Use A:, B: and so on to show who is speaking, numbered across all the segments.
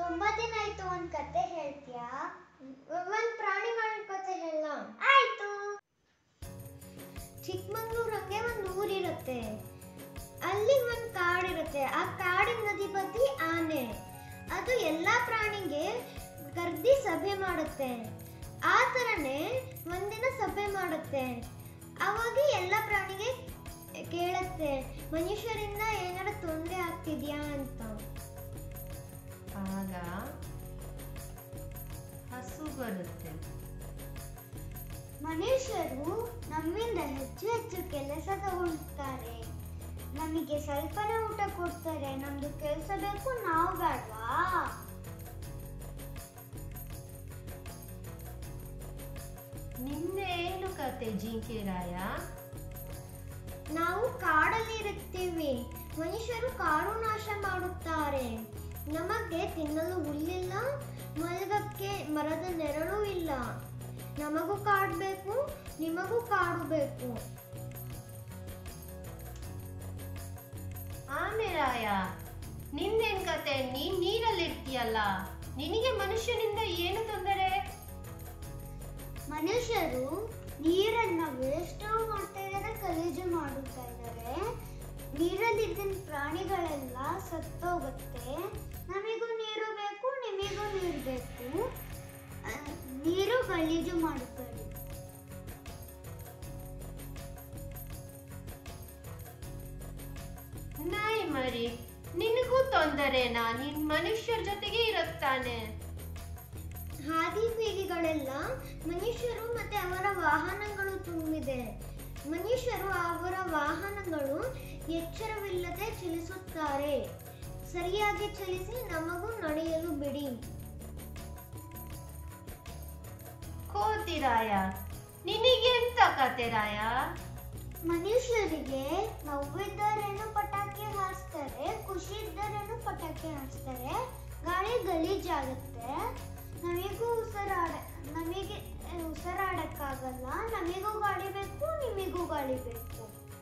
A: ತುಂಬಾ ದಿನ ಆಯ್ತು ಒಂದ್ ಕತೆ ಹೇಳ್ತೀಯಾ
B: ಒಂದ್ ಪ್ರಾಣಿಗಳ ಕಥೆ ಹೇಳ
A: ಆಯ್ತು
B: ಚಿಕ್ಕಮಂಗ್ಳೂರ್ ಹಂಗೆ ಒಂದ್ ಊರಿರುತ್ತೆ ಅಲ್ಲಿ ಒಂದ್ ಕಾಡಿರುತ್ತೆ ಆ ಕಾಡಿನ ಅಧಿಪತಿ ಆನೆ ಅದು ಎಲ್ಲಾ ಪ್ರಾಣಿಗೆ ಕರ್ದಿ ಸಭೆ ಮಾಡುತ್ತೆ ಆ ಥರನೇ ಒಂದಿನ ಸಭೆ ಮಾಡುತ್ತೆ ಅವಾಗ ಎಲ್ಲ ಪ್ರಾಣಿಗೆ ಕೇಳುತ್ತೆ ಮನುಷ್ಯರಿಂದ ಏನಾರ ತೊಂದರೆ ಆಗ್ತಿದ್ಯಾ ಅಂತ
C: ಆಗ ಹಸು ಬರುತ್ತೆ
A: ಮನುಷ್ಯರು ನಮ್ಮಿಂದ ಹೆಚ್ಚು ಹೆಚ್ಚು ಕೆಲಸ ತಗೊಳ್ತಾರೆ ನಮಗೆ ಸ್ವಲ್ಪನೇ ಊಟ ಕೊಡ್ತಾರೆ ನಮ್ದು ಕೆಲಸ ಬೇಕು ನಾವು ಬೇಡವಾ
C: ನಿನ್ನೆ ಏನು ಕತೆ ಜಿಂಕೆ ರಾಯ
B: ನಾವು ಕಾಡಲ್ಲಿ ಇರುತ್ತೀವಿ ಮನುಷ್ಯರು ಕಾಡು ನಾಶ ಮಾಡುತ್ತಾರೆ ನಮಗೆ ತಿನ್ನಲು ಹುಲ್ಲಿಲ್ಲ ಮಲಗಕ್ಕೆ ಮರದ ನೆರಳು ಇಲ್ಲ ನಮಗೂ ಕಾಡು ಬೇಕು ನಿಮಗೂ ಕಾಡು ಬೇಕು
C: ಆಮೆ ರಾಯ ನಿಂದೇನ್ ಕತೆ ನೀನ್ ನೀರಲ್ಲಿರ್ತೀಯಲ್ಲ ನಿನಗೆ ಮನುಷ್ಯನಿಂದ ಏನು ತೊಂದರೆ
A: ಮನುಷ್ಯರು ನೀರನ್ನ ವೇಸ್ಟ್ ಮಾಡ್ತಾ ಇದ್ದಾರೆ ಗಲೀಜು ಮಾಡುತ್ತಾ ಇದ್ದಾರೆ ನೀರಲ್ಲಿದ್ದ ಪ್ರಾಣಿಗಳೆಲ್ಲ ಸತ್ತೋಗುತ್ತೆ ನಮಿಗೂ ನೀರು ಬೇಕು ನಿಮಿಗೂ ನೀರು ಬೇಕು ಆ, ನೀರು ಗಲೀಜು ಮಾಡುತ್ತಾರೆ
C: ನಾಯಿ ಮರಿ ನಿನಗೂ ತೊಂದರೆನಾ ನಿನ್ ಮನುಷ್ಯರ ಜೊತೆಗೆ ಇರುತ್ತಾನೆ
B: ಹಾದಿ ಬೀದಿಗಳೆಲ್ಲ ಮನುಷ್ಯರು ಮತ್ತೆ ಅವರ ವಾಹನಗಳು ತುಂಬಿದೆ ಮನುಷ್ಯರು ಅವರ ವಾಹನಗಳು ಎಚ್ಚರವಿಲ್ಲದೆ ಚಲಿಸುತ್ತಾರೆ ಸರಿಯಾಗಿ ಚಲಿಸಿ ನಮಗೂ ನಡೆಯಲು ಬಿಡಿ
C: ಕೋತಿ ರಾಯ ನಿನಗೆಂತ ಕತೆ ರಾಯ
A: ಮನುಷ್ಯರಿಗೆ ನೋವಿದ್ದರೇನು ಪಟಾಕಿ ಹಾರಿಸ್ತಾರೆ ಖುಷಿ ಇದ್ದರೇನು ಪಟಾಕಿ ಹಾರಿಸ್ತಾರೆ ಗಾಳಿ ಗಲೀಜಾಗುತ್ತೆ ನಮಿಗೂ ಉಸಿರಾಡ ನಮಗೆ ಉಸಿರಾಡಕ್ಕಾಗಲ್ಲ ನಮಿಗೂ ಗಾಳಿ ಬೇಕು ನಿಮಿಗೂ ಗಾಳಿ ಬೇಕು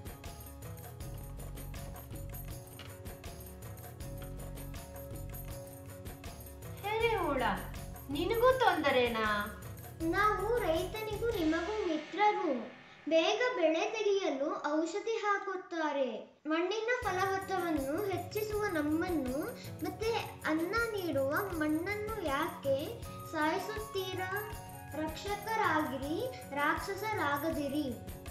C: ಹುಳ ನಿನಗೂ ತೊಂದರೆನಾ
B: ನಾವು ರೈತನಿಗೂ ನಿಮಗೂ ಮಿತ್ರರು ಬೇಗ ಬೆಳೆ ತೆಗೆಯಲು ಔಷಧಿ ಹಾಕುತ್ತಾರೆ ಮಣ್ಣಿನ ಫಲವತ್ತವನ್ನು ಹೆಚ್ಚಿಸುವ ನಮ್ಮನ್ನು ಮತ್ತೆ ಅನ್ನ ನೀಡುವ ಮಣ್ಣನ್ನು ಯಾಕೆ ಸಾಯಿಸುತ್ತೀರಾ ರಕ್ಷಕರಾಗಿರಿ ರಾಕ್ಷಸರಾಗದಿರಿ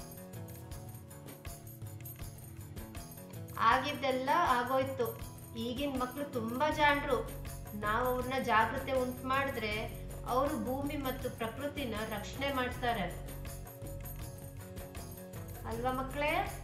C: ಆಗಿದ್ದೆಲ್ಲ ಆಗೋಯ್ತು ಈಗಿನ ಮಕ್ಕಳು ತುಂಬಾ ಜಾಣರು ನಾವು ಅವ್ರನ್ನ ಜಾಗೃತೆ ಉಂಟು ಮಾಡಿದ್ರೆ ಅವರು ಭೂಮಿ ಮತ್ತು ಪ್ರಕೃತಿನ ರಕ್ಷಣೆ ಮಾಡ್ತಾರೆ ಅಲ್ವಾ ಮಕ್ಕಳೇ